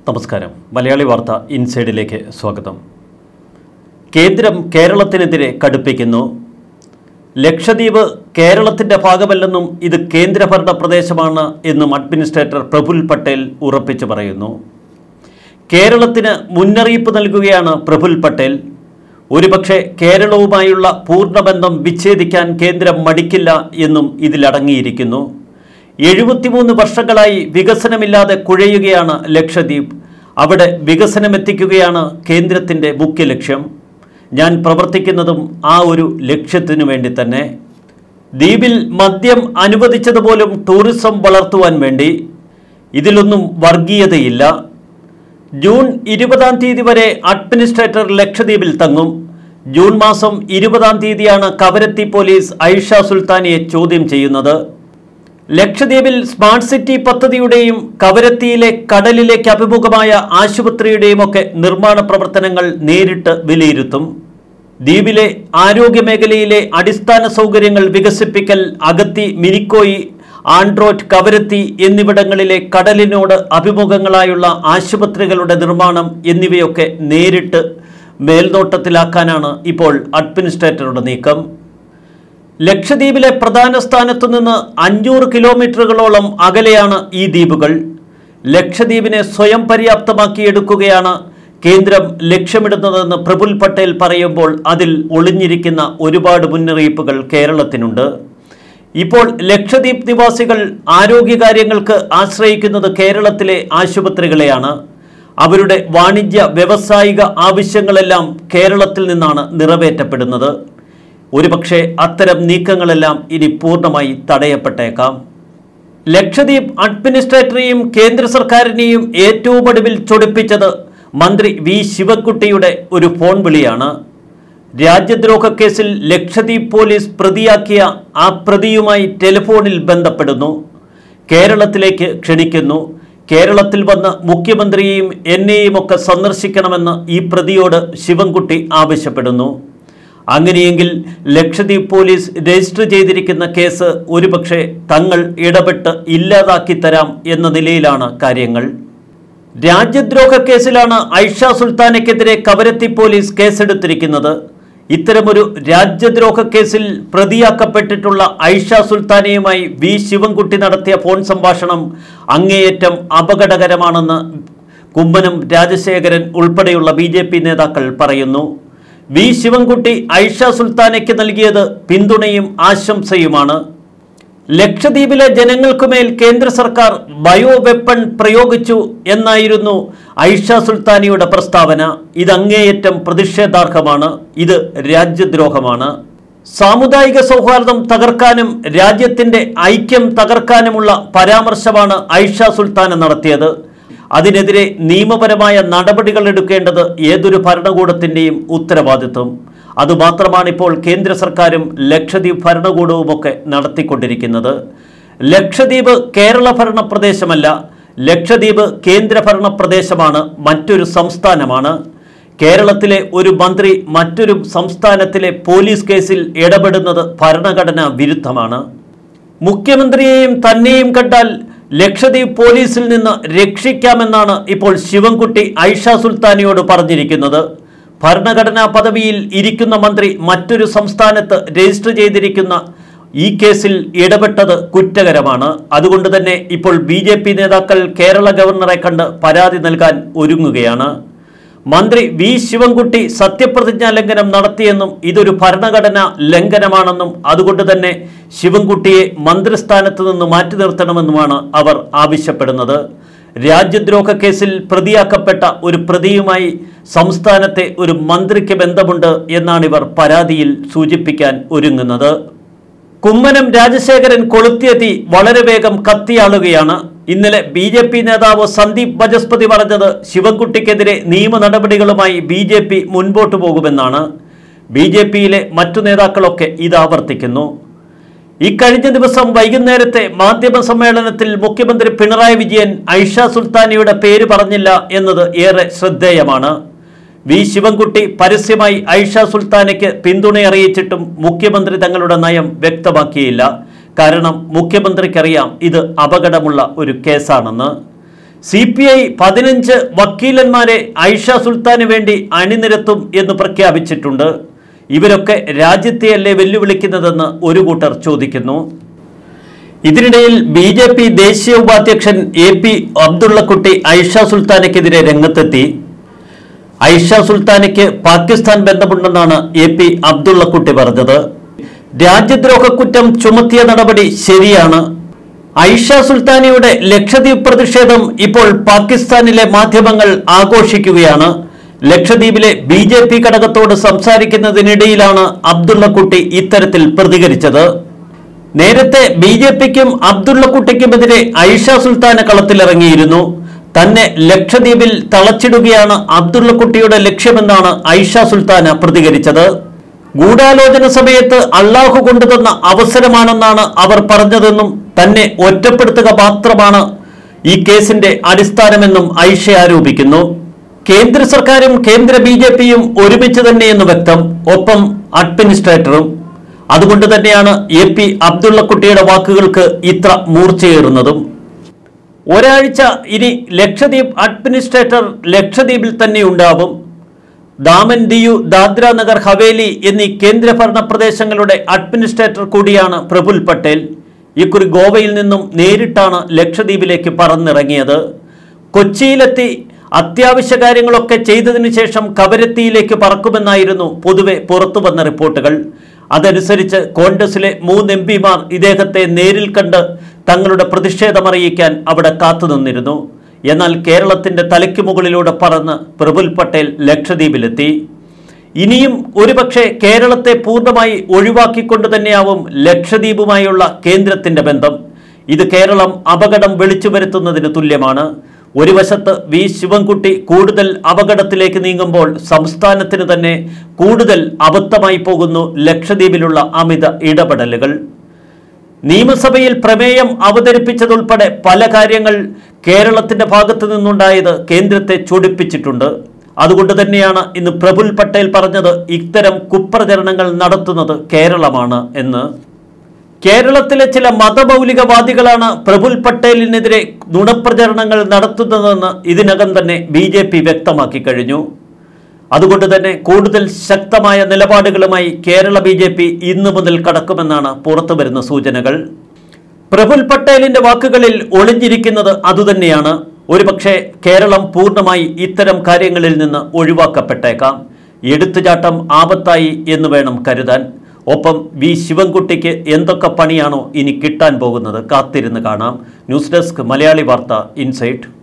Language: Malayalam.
നമസ്കാരം മലയാളി വാർത്ത ഇൻസൈഡിലേക്ക് സ്വാഗതം കേന്ദ്രം കേരളത്തിനെതിരെ കടുപ്പിക്കുന്നു ലക്ഷദ്വീപ് കേരളത്തിൻ്റെ ഭാഗമല്ലെന്നും ഇത് കേന്ദ്രഭരണ പ്രദേശമാണ് എന്നും അഡ്മിനിസ്ട്രേറ്റർ പ്രഫുൽ പട്ടേൽ ഉറപ്പിച്ചു പറയുന്നു കേരളത്തിന് മുന്നറിയിപ്പ് നൽകുകയാണ് പ്രഫുൽ പട്ടേൽ ഒരുപക്ഷെ കേരളവുമായുള്ള പൂർണ്ണബന്ധം വിച്ഛേദിക്കാൻ കേന്ദ്രം മടിക്കില്ല എന്നും ഇതിലടങ്ങിയിരിക്കുന്നു എഴുപത്തിമൂന്ന് വർഷങ്ങളായി വികസനമില്ലാതെ കുഴയുകയാണ് ലക്ഷദ്വീപ് അവിടെ വികസനമെത്തിക്കുകയാണ് കേന്ദ്രത്തിൻ്റെ മുഖ്യ ലക്ഷ്യം ഞാൻ പ്രവർത്തിക്കുന്നതും ആ ഒരു ലക്ഷ്യത്തിനു വേണ്ടി തന്നെ ദ്വീപിൽ മദ്യം അനുവദിച്ചതുപോലും ടൂറിസം വളർത്തുവാൻ വേണ്ടി ഇതിലൊന്നും വർഗീയതയില്ല ജൂൺ ഇരുപതാം തീയതി വരെ അഡ്മിനിസ്ട്രേറ്റർ ലക്ഷദ്വീപിൽ തങ്ങും ജൂൺ മാസം ഇരുപതാം തീയതിയാണ് കവരത്തി പോലീസ് ഐഷ സുൽത്താനിയെ ചോദ്യം ചെയ്യുന്നത് ലക്ഷദ്വീപിൽ സ്മാർട്ട് സിറ്റി പദ്ധതിയുടെയും കവരത്തിയിലെ കടലിലേക്ക് അഭിമുഖമായ ആശുപത്രിയുടെയും ഒക്കെ നിർമ്മാണ പ്രവർത്തനങ്ങൾ നേരിട്ട് വിലയിരുത്തും ദ്വീപിലെ ആരോഗ്യ മേഖലയിലെ അടിസ്ഥാന സൗകര്യങ്ങൾ വികസിപ്പിക്കൽ അഗത്തി മിനിക്കോയി ആൻഡ്രോറ്റ് കവരത്തി എന്നിവിടങ്ങളിലെ കടലിനോട് അഭിമുഖങ്ങളായുള്ള ആശുപത്രികളുടെ നിർമ്മാണം എന്നിവയൊക്കെ നേരിട്ട് മേൽനോട്ടത്തിലാക്കാനാണ് ഇപ്പോൾ അഡ്മിനിസ്ട്രേറ്ററുടെ നീക്കം ലക്ഷദ്വീപിലെ പ്രധാന സ്ഥാനത്തു നിന്ന് അഞ്ഞൂറ് കിലോമീറ്ററുകളോളം അകലെയാണ് ഈ ദ്വീപുകൾ ലക്ഷദ്വീപിനെ സ്വയം പര്യാപ്തമാക്കിയെടുക്കുകയാണ് കേന്ദ്രം ലക്ഷ്യമിടുന്നതെന്ന് പ്രഫുൽ പട്ടേൽ പറയുമ്പോൾ അതിൽ ഒളിഞ്ഞിരിക്കുന്ന ഒരുപാട് മുന്നറിയിപ്പുകൾ കേരളത്തിനുണ്ട് ഇപ്പോൾ ലക്ഷദ്വീപ് നിവാസികൾ ആരോഗ്യകാര്യങ്ങൾക്ക് ആശ്രയിക്കുന്നത് കേരളത്തിലെ ആശുപത്രികളെയാണ് അവരുടെ വാണിജ്യ വ്യവസായിക ആവശ്യങ്ങളെല്ലാം കേരളത്തിൽ നിന്നാണ് നിറവേറ്റപ്പെടുന്നത് ഒരുപക്ഷെ അത്തരം നീക്കങ്ങളെല്ലാം ഇനി പൂർണ്ണമായി തടയപ്പെട്ടേക്കാം ലക്ഷദ്വീപ് അഡ്മിനിസ്ട്രേറ്ററെയും കേന്ദ്ര സർക്കാരിനെയും ഏറ്റവും ഒടുവിൽ ചൊടിപ്പിച്ചത് മന്ത്രി വി ശിവക്കുട്ടിയുടെ ഒരു ഫോൺ വിളിയാണ് രാജ്യദ്രോഹ കേസിൽ ലക്ഷദ്വീപ് പോലീസ് പ്രതിയാക്കിയ ആ പ്രതിയുമായി ടെലിഫോണിൽ ബന്ധപ്പെടുന്നു കേരളത്തിലേക്ക് ക്ഷണിക്കുന്നു കേരളത്തിൽ വന്ന് മുഖ്യമന്ത്രിയെയും എന്നെയും ഒക്കെ സന്ദർശിക്കണമെന്ന് ഈ പ്രതിയോട് ശിവൻകുട്ടി ആവശ്യപ്പെടുന്നു അങ്ങനെയെങ്കിൽ ലക്ഷദ്വീപ് പോലീസ് രജിസ്റ്റർ ചെയ്തിരിക്കുന്ന കേസ് ഒരുപക്ഷെ തങ്ങൾ ഇടപെട്ട് ഇല്ലാതാക്കി തരാം എന്ന നിലയിലാണ് കാര്യങ്ങൾ രാജ്യദ്രോഹ കേസിലാണ് ഐഷ സുൽത്താനയ്ക്കെതിരെ കവരത്തി പോലീസ് കേസെടുത്തിരിക്കുന്നത് ഇത്തരമൊരു രാജ്യദ്രോഹ കേസിൽ പ്രതിയാക്കപ്പെട്ടിട്ടുള്ള ഐഷ സുൽത്താനയുമായി വി ശിവൻകുട്ടി നടത്തിയ ഫോൺ സംഭാഷണം അങ്ങേയറ്റം അപകടകരമാണെന്ന് കുമ്മനം രാജശേഖരൻ ഉൾപ്പെടെയുള്ള ബി നേതാക്കൾ പറയുന്നു വി ശിവൻകുട്ടി ഐഷ സുൽത്താനയ്ക്ക് നൽകിയത് പിന്തുണയും ആശംസയുമാണ് ലക്ഷദ്വീപിലെ ജനങ്ങൾക്കുമേൽ കേന്ദ്ര സർക്കാർ ബയോ വെപ്പൺ പ്രയോഗിച്ചു എന്നായിരുന്നു ഐഷ സുൽത്താനിയുടെ പ്രസ്താവന ഇത് അങ്ങേയറ്റം പ്രതിഷേധാർഹമാണ് ഇത് രാജ്യദ്രോഹമാണ് സാമുദായിക സൗഹാർദ്ദം തകർക്കാനും രാജ്യത്തിന്റെ ഐക്യം തകർക്കാനുമുള്ള പരാമർശമാണ് ഐഷ സുൽത്താന നടത്തിയത് അതിനെതിരെ നിയമപരമായ നടപടികൾ എടുക്കേണ്ടത് ഏതൊരു ഭരണകൂടത്തിൻ്റെയും ഉത്തരവാദിത്വം അതുമാത്രമാണ് ഇപ്പോൾ കേന്ദ്ര സർക്കാരും ലക്ഷദ്വീപ് ഭരണകൂടവുമൊക്കെ നടത്തിക്കൊണ്ടിരിക്കുന്നത് ലക്ഷദ്വീപ് കേരള ഭരണ പ്രദേശമല്ല ലക്ഷദ്വീപ് കേന്ദ്രഭരണ പ്രദേശമാണ് മറ്റൊരു സംസ്ഥാനമാണ് കേരളത്തിലെ ഒരു മന്ത്രി മറ്റൊരു സംസ്ഥാനത്തിലെ പോലീസ് കേസിൽ ഇടപെടുന്നത് ഭരണഘടനാ വിരുദ്ധമാണ് മുഖ്യമന്ത്രിയെയും തന്നെയും കണ്ടാൽ ലക്ഷദ്വീപ് പോലീസിൽ നിന്ന് രക്ഷിക്കാമെന്നാണ് ഇപ്പോൾ ശിവൻകുട്ടി ഐഷ സുൽത്താനിയോട് പറഞ്ഞിരിക്കുന്നത് ഭരണഘടനാ പദവിയിൽ ഇരിക്കുന്ന മന്ത്രി മറ്റൊരു സംസ്ഥാനത്ത് രജിസ്റ്റർ ചെയ്തിരിക്കുന്ന ഈ കേസിൽ ഇടപെട്ടത് കുറ്റകരമാണ് അതുകൊണ്ട് തന്നെ ഇപ്പോൾ ബി നേതാക്കൾ കേരള ഗവർണറെ കണ്ട് പരാതി നൽകാൻ ഒരുങ്ങുകയാണ് മന്ത്രി വി ശിവൻകുട്ടി സത്യപ്രതിജ്ഞാ ലംഘനം നടത്തിയെന്നും ഇതൊരു ഭരണഘടനാ ലംഘനമാണെന്നും അതുകൊണ്ട് തന്നെ ശിവൻകുട്ടിയെ മന്ത്രിസ്ഥാനത്ത് നിന്ന് മാറ്റി നിർത്തണമെന്നുമാണ് അവർ ആവശ്യപ്പെടുന്നത് രാജ്യദ്രോഹ കേസിൽ പ്രതിയാക്കപ്പെട്ട ഒരു പ്രതിയുമായി സംസ്ഥാനത്തെ ഒരു മന്ത്രിക്ക് ബന്ധമുണ്ട് എന്നാണ് ഇവർ പരാതിയിൽ സൂചിപ്പിക്കാൻ ഒരുങ്ങുന്നത് കുമ്മനം രാജശേഖരൻ കൊളുത്തിയ തീ വളരെ വേഗം കത്തിയാളുകയാണ് ഇന്നലെ ബി ജെ പി നേതാവ് സന്ദീപ് ബജസ്പതി പറഞ്ഞത് ശിവൻകുട്ടിക്കെതിരെ നിയമ നടപടികളുമായി ബി ജെ പി മുൻപോട്ട് പോകുമെന്നാണ് ബി ജെ പിയിലെ മറ്റു നേതാക്കളൊക്കെ ഇത് ആവർത്തിക്കുന്നു ഇക്കഴിഞ്ഞ ദിവസം വൈകുന്നേരത്തെ മാധ്യമ സമ്മേളനത്തിൽ മുഖ്യമന്ത്രി പിണറായി വിജയൻ ഐഷ സുൽത്താനിയുടെ പേര് പറഞ്ഞില്ല എന്നത് ഏറെ ശ്രദ്ധേയമാണ് വി ശിവൻകുട്ടി പരസ്യമായി ഐഷ സുൽത്താനയ്ക്ക് പിന്തുണ അറിയിച്ചിട്ടും മുഖ്യമന്ത്രി തങ്ങളുടെ നയം വ്യക്തമാക്കിയില്ല കാരണം മുഖ്യമന്ത്രിക്കറിയാം ഇത് അപകടമുള്ള ഒരു കേസാണെന്ന് സി പി ഐ പതിനഞ്ച് വക്കീലന്മാരെ ഐഷ സുൽത്താന് വേണ്ടി അണിനിരത്തും എന്ന് പ്രഖ്യാപിച്ചിട്ടുണ്ട് ഇവരൊക്കെ രാജ്യത്തെയല്ലേ വെല്ലുവിളിക്കുന്നതെന്ന് ഒരു കൂട്ടർ ചോദിക്കുന്നു ഇതിനിടയിൽ ബി ജെ പി ദേശീയ ഉപാധ്യക്ഷൻ എ പി അബ്ദുള്ളക്കുട്ടി ഐഷ സുൽത്താനയ്ക്കെതിരെ രംഗത്തെത്തി ഐഷ സുൽത്താനയ്ക്ക് പാകിസ്ഥാൻ ബന്ധമുണ്ടെന്നാണ് എ പി അബ്ദുള്ളക്കുട്ടി പറഞ്ഞത് രാജ്യദ്രോഹ കുറ്റം ചുമത്തിയ നടപടി ശരിയാണ് ഐഷ സുൽത്താനയുടെ ലക്ഷദ്വീപ് പ്രതിഷേധം ഇപ്പോൾ പാകിസ്ഥാനിലെ മാധ്യമങ്ങൾ ആഘോഷിക്കുകയാണ് ലക്ഷദ്വീപിലെ ബി ജെ പി ഘടകത്തോട് സംസാരിക്കുന്നതിനിടയിലാണ് അബ്ദുള്ളക്കുട്ടി ഇത്തരത്തിൽ പ്രതികരിച്ചത് നേരത്തെ ബി ജെ പിക്കും അബ്ദുള്ളക്കുട്ടിക്കുമെതിരെ ഐഷ സുൽത്താന കളത്തിലിറങ്ങിയിരുന്നു തന്നെ ലക്ഷദ്വീപിൽ തളച്ചിടുകയാണ് അബ്ദുള്ളക്കുട്ടിയുടെ ലക്ഷ്യമെന്നാണ് ഐഷ സുൽത്താന പ്രതികരിച്ചത് ഗൂഢാലോചന സമയത്ത് അള്ളാഹു കൊണ്ടുതന്ന അവസരമാണെന്നാണ് അവർ പറഞ്ഞതെന്നും തന്നെ ഒറ്റപ്പെടുത്തുക മാത്രമാണ് ഈ കേസിന്റെ അടിസ്ഥാനമെന്നും ഐഷ ആരോപിക്കുന്നു കേന്ദ്ര സർക്കാരും കേന്ദ്ര ബി ജെ പിയും ഒരുമിച്ച് തന്നെയെന്ന് വ്യക്തം ഒപ്പം അഡ്മിനിസ്ട്രേറ്ററും അതുകൊണ്ട് തന്നെയാണ് എ പി അബ്ദുള്ളക്കുട്ടിയുടെ വാക്കുകൾക്ക് ഇത്ര മൂർച്ചയേറുന്നതും ഒരാഴ്ച ഇനി ലക്ഷദ്വീപ് അഡ്മിനിസ്ട്രേറ്റർ ലക്ഷദ്വീപിൽ തന്നെ ഉണ്ടാവും ദാമൻ ദിയു ദാദ്ര നഗർ ഹവേലി എന്നീ കേന്ദ്രഭരണ പ്രദേശങ്ങളുടെ അഡ്മിനിസ്ട്രേറ്റർ കൂടിയാണ് പ്രഫുൽ പട്ടേൽ ഇക്കുറി ഗോവയിൽ നിന്നും നേരിട്ടാണ് ലക്ഷദ്വീപിലേക്ക് പറന്നിറങ്ങിയത് കൊച്ചിയിലെത്തി അത്യാവശ്യ കാര്യങ്ങളൊക്കെ ചെയ്തതിനു ശേഷം കവരത്തിയിലേക്ക് പറക്കുമെന്നായിരുന്നു പൊതുവെ പുറത്തു വന്ന റിപ്പോർട്ടുകൾ അതനുസരിച്ച് കോൺഗ്രസിലെ മൂന്ന് എം പിമാർ ഇദ്ദേഹത്തെ നേരിൽ കണ്ട് തങ്ങളുടെ പ്രതിഷേധമറിയിക്കാൻ അവിടെ കാത്തുനിന്നിരുന്നു എന്നാൽ കേരളത്തിന്റെ തലയ്ക്ക് മുകളിലൂടെ പറന്ന് പ്രഫുൽ പട്ടേൽ ലക്ഷദ്വീപിലെത്തി ഇനിയും ഒരുപക്ഷെ കേരളത്തെ പൂർണ്ണമായി ഒഴിവാക്കിക്കൊണ്ട് തന്നെയാവും ലക്ഷദ്വീപുമായുള്ള കേന്ദ്രത്തിന്റെ ബന്ധം ഇത് കേരളം അപകടം വിളിച്ചു വരുത്തുന്നതിന് തുല്യമാണ് ഒരു വശത്ത് വി ശിവൻകുട്ടി കൂടുതൽ അപകടത്തിലേക്ക് നീങ്ങുമ്പോൾ സംസ്ഥാനത്തിന് തന്നെ കൂടുതൽ അബദ്ധമായി പോകുന്നു ലക്ഷദ്വീപിലുള്ള അമിത ഇടപെടലുകൾ നിയമസഭയിൽ പ്രമേയം അവതരിപ്പിച്ചതുൾപ്പെടെ പല കാര്യങ്ങൾ കേരളത്തിന്റെ ഭാഗത്തു നിന്നുണ്ടായത് കേന്ദ്രത്തെ ചൊടിപ്പിച്ചിട്ടുണ്ട് അതുകൊണ്ട് തന്നെയാണ് ഇന്ന് പ്രഫുൽ പട്ടേൽ പറഞ്ഞത് ഇത്തരം കുപ്രചരണങ്ങൾ നടത്തുന്നത് കേരളമാണ് എന്ന് കേരളത്തിലെ ചില മതമൗലികവാദികളാണ് പ്രഫുൽ പട്ടേലിനെതിരെ നുണപ്രചരണങ്ങൾ നടത്തുന്നതെന്ന് ഇതിനകം തന്നെ ബി ജെ പി വ്യക്തമാക്കി കഴിഞ്ഞു അതുകൊണ്ട് തന്നെ കൂടുതൽ ശക്തമായ നിലപാടുകളുമായി കേരള ബി ജെ പി ഇന്നു മുതൽ കടക്കുമെന്നാണ് പുറത്തുവരുന്ന സൂചനകൾ പ്രഫുൽ പട്ടേലിന്റെ വാക്കുകളിൽ ഒളിഞ്ഞിരിക്കുന്നത് അതുതന്നെയാണ് ഒരുപക്ഷെ കേരളം പൂർണ്ണമായി ഇത്തരം കാര്യങ്ങളിൽ നിന്ന് ഒഴിവാക്കപ്പെട്ടേക്കാം എടുത്തുചാട്ടം ആപത്തായി എന്ന് വേണം കരുതാൻ ഒപ്പം വി ശിവൻകുട്ടിക്ക് എന്തൊക്കെ പണിയാണോ ഇനി കിട്ടാൻ പോകുന്നത് കാത്തിരുന്ന് കാണാം ന്യൂസ് ഡെസ്ക് മലയാളി വാർത്ത ഇൻസൈറ്റ്